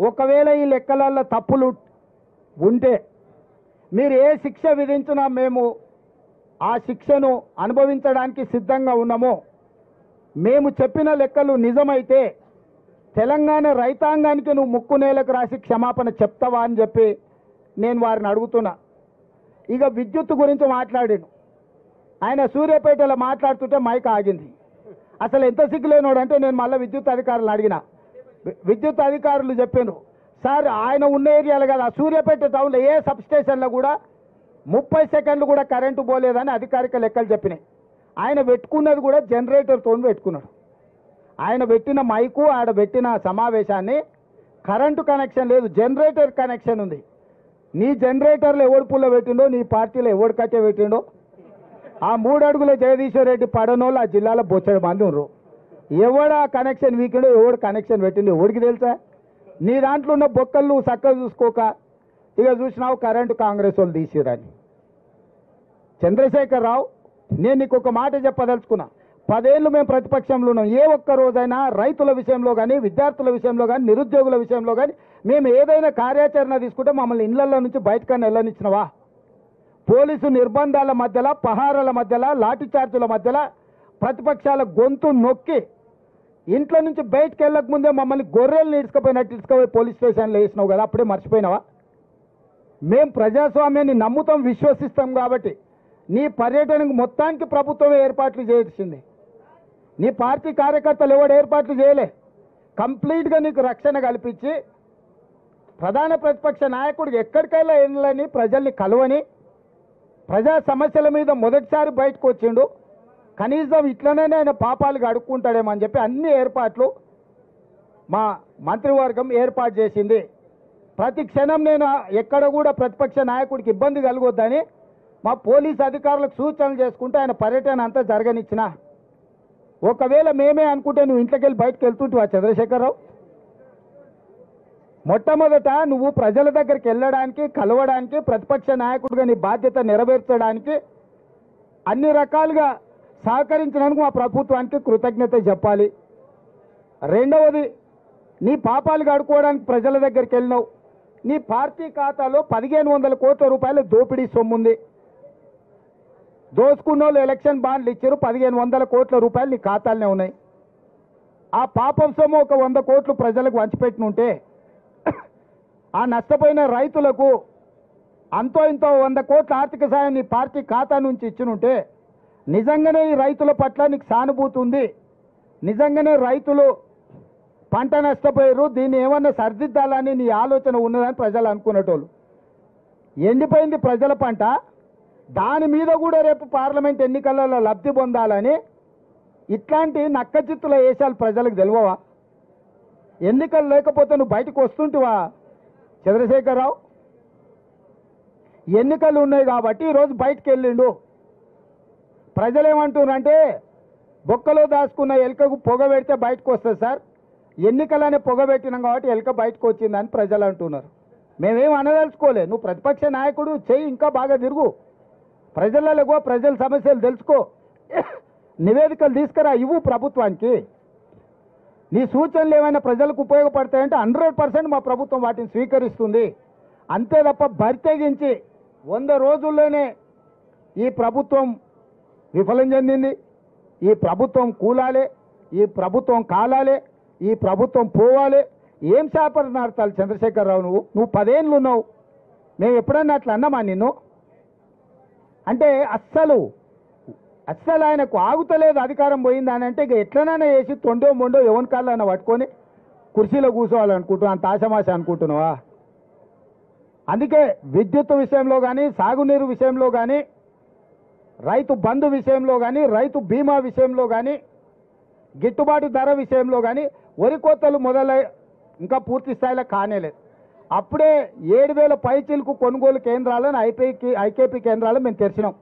ఒకవేళ ఈ లెక్కలలో తప్పులు ఉంటే మీరు ఏ శిక్ష విధించినా మేము ఆ శిక్షను అనుభవించడానికి సిద్ధంగా ఉన్నామో మేము చెప్పిన లెక్కలు నిజమైతే తెలంగాణ రైతాంగానికి నువ్వు ముక్కు నేలకు రాసి క్షమాపణ చెప్తావా అని చెప్పి నేను వారిని అడుగుతున్నా ఇక విద్యుత్ గురించి మాట్లాడాను ఆయన సూర్యాపేటలో మాట్లాడుతుంటే మైక్ ఆగింది అసలు ఎంత సిగ్గులేనోడు అంటే నేను మళ్ళీ విద్యుత్ అధికారులు అడిగిన వి- విద్యుత్ అధికారులు చెప్పాను సార్ ఆయన ఉన్న ఏరియాలో కదా సూర్యాపేట టౌన్లో ఏ సబ్ స్టేషన్లో కూడా ముప్పై సెకండ్లు కూడా కరెంటు పోలేదని అధికారిక లెక్కలు చెప్పినాయి ఆయన పెట్టుకున్నది కూడా జనరేటర్తో పెట్టుకున్నాడు ఆయన పెట్టిన మైకు ఆడ పెట్టిన సమావేశాన్ని కరెంటు కనెక్షన్ లేదు జనరేటర్ కనెక్షన్ ఉంది నీ జనరేటర్లో ఎవడు పుల్ల పెట్టిండో నీ పార్టీలో ఎవడు కట్టే పెట్టిండో ఆ మూడు అడుగుల జగదీశ్వర్ రెడ్డి పడనోళ్ళు ఆ జిల్లాలో బొచ్చడు మంది ఉన్నారు ఎవడు ఆ కనెక్షన్ వీకిండో ఎవడు కనెక్షన్ పెట్టిండో ఎవడికి తెలుసా నీ దాంట్లో ఉన్న బొక్కలు నువ్వు చక్కగా చూసుకోక ఇక చూసినావు కరెంటు కాంగ్రెస్ వాళ్ళు తీసిరని చంద్రశేఖర్ రావు నేను నీకు ఒక మాట చెప్పదలుచుకున్నా పదేళ్ళు మేము ప్రతిపక్షంలో ఉన్నాం ఏ ఒక్క రోజైనా రైతుల విషయంలో కానీ విద్యార్థుల విషయంలో కానీ నిరుద్యోగుల విషయంలో కానీ మేము ఏదైనా కార్యాచరణ తీసుకుంటే మమ్మల్ని ఇళ్లలో నుంచి బయటకన్నా వెళ్ళనిచ్చినవా పోలీసు నిర్బంధాల మధ్యలో పహారాల మధ్యలో లాఠీ చార్జీల మధ్యలో ప్రతిపక్షాల గొంతు నొక్కి ఇంట్లో నుంచి బయటకు వెళ్ళక ముందే మమ్మల్ని గొర్రెలు ఇడుచుకుపోయినట్టు ఇడుచుకుపోయి పోలీస్ స్టేషన్లో వేసినావు కదా అప్పుడే మర్చిపోయినావా మేం ప్రజాస్వామ్యాన్ని నమ్ముతాం విశ్వసిస్తాం కాబట్టి నీ పర్యటనకు మొత్తానికి ప్రభుత్వమే ఏర్పాట్లు చేసింది నీ పార్టీ కార్యకర్తలు ఎవడు ఏర్పాట్లు చేయలే కంప్లీట్గా నీకు రక్షణ కల్పించి ప్రధాన ప్రతిపక్ష నాయకుడు ఎక్కడికైనా వెళ్ళని ప్రజల్ని కలవని ప్రజా సమస్యల మీద మొదటిసారి బయటకు వచ్చిండు కనీసం ఇట్లనే ఆయన పాపాలు అడుక్కుంటాడేమో అని చెప్పి అన్ని ఏర్పాట్లు మా మంత్రివర్గం ఏర్పాటు చేసింది ప్రతి క్షణం నేను ఎక్కడ కూడా ప్రతిపక్ష నాయకుడికి ఇబ్బంది కలగొద్దని మా పోలీస్ అధికారులకు సూచనలు చేసుకుంటే ఆయన పర్యటన అంతా జరగనిచ్చిన ఒకవేళ మేమే అనుకుంటే నువ్వు ఇంట్లోకి వెళ్ళి బయటకు వెళ్తుంటావా చంద్రశేఖరరావు మొట్టమొదట నువ్వు ప్రజల దగ్గరికి వెళ్ళడానికి కలవడానికి ప్రతిపక్ష నాయకుడిగా నీ బాధ్యత నెరవేర్చడానికి అన్ని రకాలుగా సహకరించినందుకు మా ప్రభుత్వానికి కృతజ్ఞత చెప్పాలి రెండవది నీ పాపాలు కడుక్కోవడానికి ప్రజల దగ్గరికి వెళ్ళినావు నీ పార్టీ ఖాతాలో పదిహేను వందల కోట్ల రూపాయల దోపిడీ సొమ్ముంది దోసుకున్న వాళ్ళు ఎలక్షన్ బాండ్లు ఇచ్చారు పదిహేను వందల కోట్ల రూపాయలు నీ ఖాతాలనే ఉన్నాయి ఆ పాపం సొమ్ము ఒక వంద కోట్లు ప్రజలకు వంచిపెట్టినుంటే ఆ నష్టపోయిన రైతులకు అంతో ఇంతో వంద కోట్ల ఆర్థిక సాయం నీ పార్టీ ఖాతా నుంచి ఇచ్చినుంటే నిజంగానే ఈ రైతుల పట్ల నీకు సానుభూతి ఉంది నిజంగానే రైతులు పంట నష్టపోయారు దీన్ని ఏమన్నా సరిదిద్దాలని నీ ఆలోచన ఉన్నదని ప్రజలు అనుకునేటోళ్ళు ఎండిపోయింది ప్రజల పంట దాని మీద కూడా రేపు పార్లమెంట్ ఎన్నికలలో లబ్ధి పొందాలని ఇట్లాంటి నక్కచిత్తుల వేషాలు ప్రజలకు తెలియవా ఎన్నికలు లేకపోతే నువ్వు బయటకు వస్తుంటివా చంద్రశేఖరరావు ఎన్నికలు ఉన్నాయి కాబట్టి ఈరోజు బయటకు వెళ్ళిండు ప్రజలు ఏమంటున్నారంటే బొక్కలో దాచుకున్న ఎలుకకు పొగ పెడితే బయటకు వస్తుంది సార్ ఎన్నికలనే పొగ పెట్టినాం కాబట్టి ఎలుక బయటకు వచ్చిందని ప్రజలు అంటున్నారు మేమేం అనదలుచుకోలే నువ్వు ప్రతిపక్ష నాయకుడు చెయ్యి ఇంకా బాగా తిరుగు ప్రజలలో ప్రజల సమస్యలు తెలుసుకో నివేదికలు తీసుకురా ఇవ్వు ప్రభుత్వానికి నీ సూచనలు ఏమైనా ప్రజలకు ఉపయోగపడతాయంటే హండ్రెడ్ పర్సెంట్ మా ప్రభుత్వం వాటిని స్వీకరిస్తుంది అంతే తప్ప బరితెగించి వంద రోజుల్లోనే ఈ ప్రభుత్వం విఫలం చెందింది ఈ ప్రభుత్వం కూలాలే ఈ ప్రభుత్వం కాలాలే ఈ ప్రభుత్వం పోవాలి ఏం శాపనార్థాలు చంద్రశేఖరరావు నువ్వు నువ్వు పదేళ్ళు ఉన్నావు మేము ఎప్పుడన్నా అట్లా అన్నామా నిన్ను అంటే అస్సలు అస్సలు ఆయనకు ఆగుతలేదు అధికారం పోయింది అని అంటే ఇక ఎట్లనైనా వేసి తొండో మొండో ఎవరి కాళ్ళైనా పట్టుకొని కుర్చీలో కూర్చోవాలనుకుంటున్నావు అంత ఆశమాశ అనుకుంటున్నావా అందుకే విద్యుత్ విషయంలో కానీ సాగునీరు విషయంలో కానీ రైతు బంధు విషయంలో కానీ రైతు బీమా విషయంలో కానీ గిట్టుబాటు ధర విషయంలో కానీ వరి కోతలు మొదలై ఇంకా పూర్తి స్థాయిలో కానేలేదు అప్పుడే ఏడు వేల పైచీలకు కొనుగోలు కేంద్రాలను ఐపీకి ఐకేపీ కేంద్రాలు మేము తెరిచినాం